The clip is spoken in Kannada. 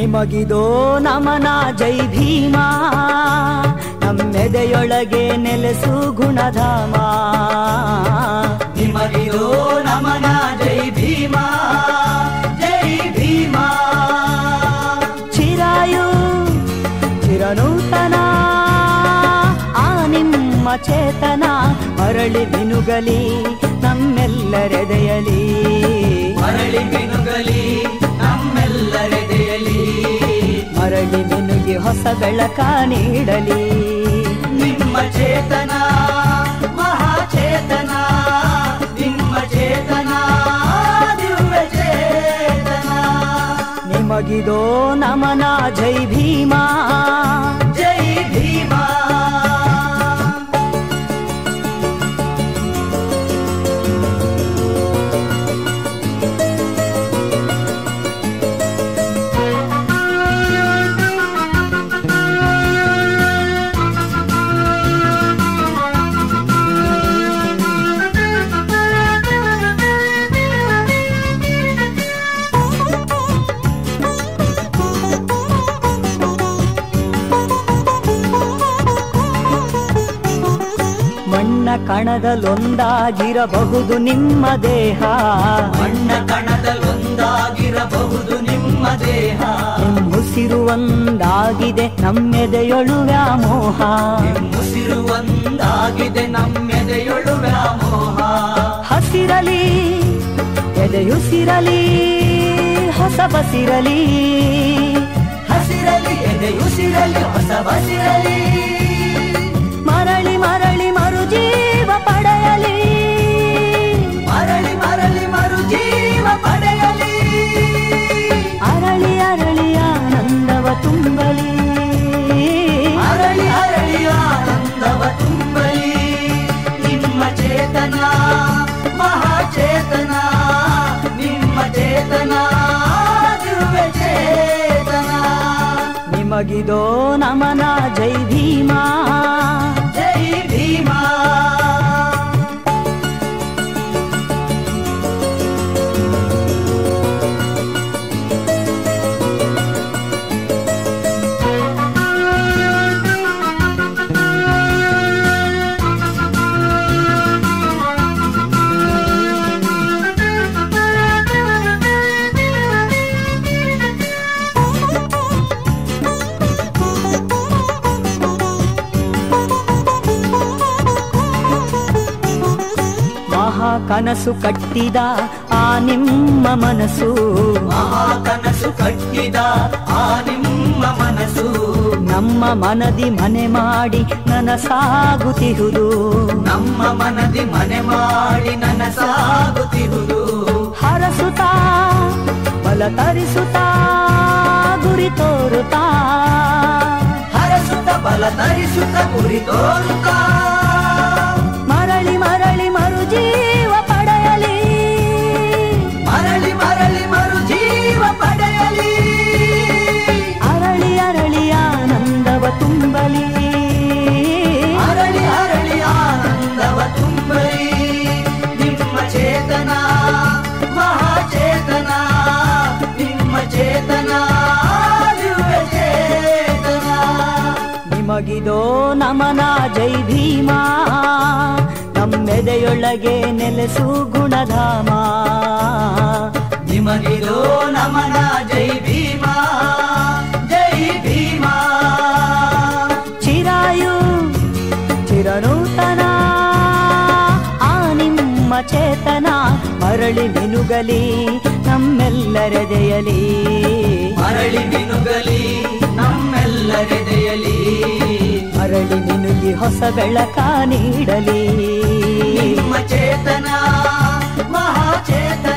ನಿಮಗಿದೋ ನಮನ ಜೈ ಭೀಮ ನಮ್ಮೆದೆಯೊಳಗೆ ನೆಲೆಸು ಗುಣಧಾಮ ನಿಮಗಿದೋ ನಮನ ಜೈ ಭೀಮ ಜೈ ಭೀಮ ಚಿರಾಯು ಚಿರನೂತನ ಆ ನಿಮ್ಮ ಚೇತನ ಮರಳಿ ಮಿನುಗಲಿ ನಮ್ಮೆಲ್ಲರೆದೆಯಲಿ ಮರಳಿ ಮಿನುಗಲಿ ನಮ್ಮೆಲ್ಲರೆದೆಯಲಿ ಮರಳಿ ಮಿನುಗಿ ಹೊಸ ಬೆಳಕ ನೀಡಲಿ ನಿಮ್ಮ ಚೇತನ ಮಹಾಚೇತನ ನಿಮ್ಮ ಚೇತನ ದಿವ್ಯ ಚೇತನ ನಿಮಗಿದೋ ನಮನ ಜೈ ಭೀಮ ಜೈ ಭೀಮ ಮಣ್ಣ ಕಣದಲ್ಲೊಂದಾಗಿರಬಹುದು ನಿಮ್ಮ ದೇಹ ಮಣ್ಣ ಕಣದಲ್ಲೊಂದಾಗಿರಬಹುದು ನಿಮ್ಮ ದೇಹ ಉಸಿರು ಒಂದಾಗಿದೆ ನಮ್ಮೆದೆಯೊಳು ವ್ಯಾಮೋಹ ಮುಸಿರು ಒಂದಾಗಿದೆ ನಮ್ಮೆದೆಯೊಳು ವ್ಯಾಮೋಹ ಹಸಿರಲಿ ಎದೆಯುಸಿರಲಿ ಹೊಸ ಬಸಿರಲಿ ಹಸಿರಲಿ ಎದೆಯುಸಿರಲಿ ಹೊಸ ಬಸಿರಲಿ ಮರಳಿ ಮರಳಿ ಮರುಜೀವ ಪಡೆಯಲಿ ಮರಳಿ ಮರಳಿ ಮರು ಜೀವ ಪಡೆಯಲಿ ಅರಳಿ ಅರಳಿ ಆನಂದವ ತುಂಬಲಿ ಅರಳಿ ಅರಳಿ ಆನಂದವ ತುಂಬಲಿ ನಿಮ್ಮ ಚೇತನ ಮಹಾಚೇತನ ನಿಮ್ಮ ಚೇತನ ದಿವ್ಯ ಚೇತನ ನಿಮಗಿದೋ ನಮನ ಜೈ ಭೀಮ ಜೈ ಭೀಮ ಮಹಾ ಕನಸು ಕಟ್ಟಿದ ಆ ನಿಮ್ಮ ಮನಸ್ಸು ಮಹಾ ಕನಸು ಕಟ್ಟಿದ ಆ ನಿಮ್ಮ ಮನಸ್ಸು ನಮ್ಮ ಮನದಿ ಮನೆ ಮಾಡಿ ನನಸಾಗುತ್ತಿರುವುದು ನಮ್ಮ ಮನದಿ ಮನೆ ಮಾಡಿ ನನಸಾಗುತ್ತಿರುವುದು ಹರಸುತ್ತಾ ಬಲ ತರಿಸುತ್ತಾ ಗುರಿ ತೋರುತ್ತಾ ಹರಸುತ್ತ ಬಲ ಧರಿಸುತ್ತ ಗುರಿ ತೋರುತ್ತಾ ಮರಳಿ ಮರಳಿ ಮರುಜೀವ ಪಡೆಯಲಿ ಮರಳಿ ಮರಳಿ ಮರು ಜೀವ ಪಡೆಯಲಿ ಅರಳಿ ಅರಳಿ ಆನಂದವ ತುಂಬಲಿ ಅರಳಿ ಅರಳಿ ಆನಂದವ ತುಂಬಲಿ ನಿಮ್ಮ ಚೇತನ ಮಹಾಚೇತನ ನಿಮ್ಮ ಚೇತನ ದಿವ್ಯ ಚೇತನ ನಿಮಗಿದೋ ನಮನ ಜೈ ಭೀಮ ನಮ್ಮೆದೆಯೊಳಗೆ ನೆಲೆಸು ಗುಣಧಾಮ ನಿಮಗಿದೋ ನಮನ ಜೈ ಭೀಮ ಜೈ ಭೀಮ ಚಿರಾಯು ಚಿರನೂತನ ಆ ನಿಮ್ಮ ಚೇತನ ಮರಳಿ ಮಿನುಗಲಿ ನಮ್ಮೆಲ್ಲರೆದೆಯಲಿ ಮರಳಿ ಮಿನುಗಲಿ ನಮ್ಮೆಲ್ಲರೆದೆಯಲಿ ಮರಳಿ ಮಿನುಗಿ ಹೊಸ ಬೆಳಕ ನೀಡಲಿ ನಿಮ್ಮ ಚೇತನ ಮಹಾಚೇತನ